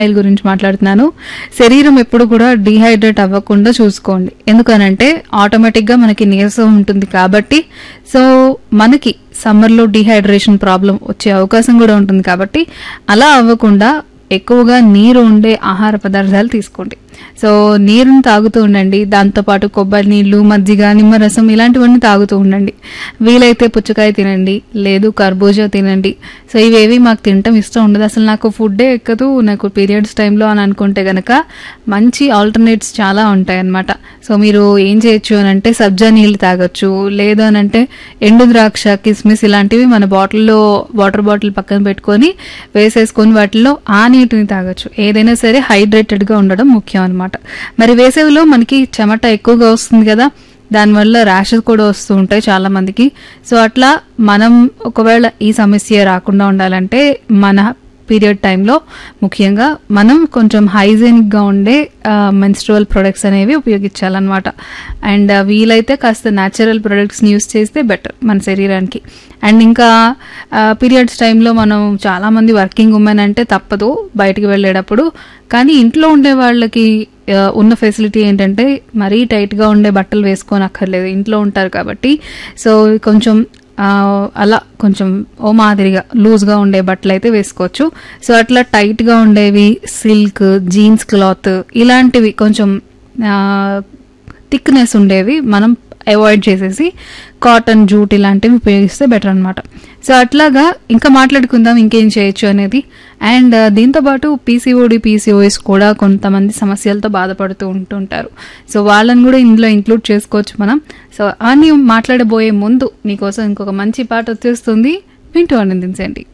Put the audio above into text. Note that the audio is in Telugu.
ఆయిల్ గురించి మాట్లాడుతున్నాను శరీరం ఎప్పుడు కూడా డిహైడ్రేట్ అవ్వకుండా చూసుకోండి ఎందుకనంటే ఆటోమేటిక్గా మనకి నీరసం ఉంటుంది కాబట్టి సో మనకి సమ్మర్లో డిహైడ్రేషన్ ప్రాబ్లం వచ్చే అవకాశం కూడా ఉంటుంది కాబట్టి అలా అవ్వకుండా ఎక్కువగా నీరు ఉండే ఆహార పదార్థాలు తీసుకోండి సో నీరుని తాగుతూ ఉండండి దాంతోపాటు కొబ్బరి నీళ్ళు మజ్జిగ నిమ్మరసం ఇలాంటివన్నీ తాగుతూ ఉండండి వీలైతే పుచ్చకాయ తినండి లేదు కర్బూజా తినండి సో ఇవేవి మాకు తినటం ఇష్టం ఉండదు అసలు నాకు ఫుడ్డే ఎక్కదు నాకు పీరియడ్స్ టైంలో అని అనుకుంటే గనక మంచి ఆల్టర్నేట్స్ చాలా ఉంటాయి అన్నమాట సో మీరు ఏం చేయొచ్చు అని అంటే సబ్జా నీళ్ళు తాగొచ్చు లేదు అని అంటే ఎండు ద్రాక్ష కిస్మిస్ ఇలాంటివి మన బాటిల్లో వాటర్ బాటిల్ పక్కన పెట్టుకొని వేసేసుకొని వాటిల్లో ఆ నీటిని తాగొచ్చు ఏదైనా సరే హైడ్రేటెడ్గా ఉండడం ముఖ్యం అనమాట మరి వేసవిలో మనకి చెమట ఎక్కువగా వస్తుంది కదా దానివల్ల ర్యాషెస్ కూడా వస్తూ ఉంటాయి చాలా మందికి సో అట్లా మనం ఒకవేళ ఈ సమస్య రాకుండా ఉండాలంటే మన పీరియడ్ టైంలో ముఖ్యంగా మనం కొంచెం హైజీనిక్గా ఉండే మెన్స్ట్రువల్ ప్రొడక్ట్స్ అనేవి ఉపయోగించాలన్నమాట అండ్ వీలైతే కాస్త న్యాచురల్ ప్రొడక్ట్స్ని యూస్ చేస్తే బెటర్ మన శరీరానికి అండ్ ఇంకా పీరియడ్స్ టైంలో మనం చాలామంది వర్కింగ్ ఉమెన్ అంటే తప్పదు బయటికి వెళ్ళేటప్పుడు కానీ ఇంట్లో ఉండే వాళ్ళకి ఆ, ఉన్న ఫెసిలిటీ ఏంటంటే మరీ టైట్గా ఉండే బట్టలు వేసుకొని అక్కర్లేదు ఇంట్లో ఉంటారు కాబట్టి సో కొంచెం ఆ, అలా కొంచెం ఓ మాదిరిగా లూజ్గా ఉండే బట్టలు అయితే వేసుకోవచ్చు సో అట్లా టైట్గా ఉండేవి సిల్క్ జీన్స్ క్లాత్ ఇలాంటివి కొంచెం థిక్నెస్ ఉండేవి మనం అవాయిడ్ చేసేసి కాటన్ జూట్ ఇలాంటివి ఉపయోగిస్తే బెటర్ అనమాట సో అట్లాగా ఇంకా మాట్లాడుకుందాం ఇంకేం చేయొచ్చు అనేది అండ్ దీంతోపాటు పీసీఓడి పీసీఓఎస్ కూడా కొంతమంది సమస్యలతో బాధపడుతూ ఉంటుంటారు సో వాళ్ళని కూడా ఇందులో ఇంక్లూడ్ చేసుకోవచ్చు మనం సో అన్ని మాట్లాడబోయే ముందు మీకోసం ఇంకొక మంచి పాట వచ్చేస్తుంది వింటూ ఆనందించండి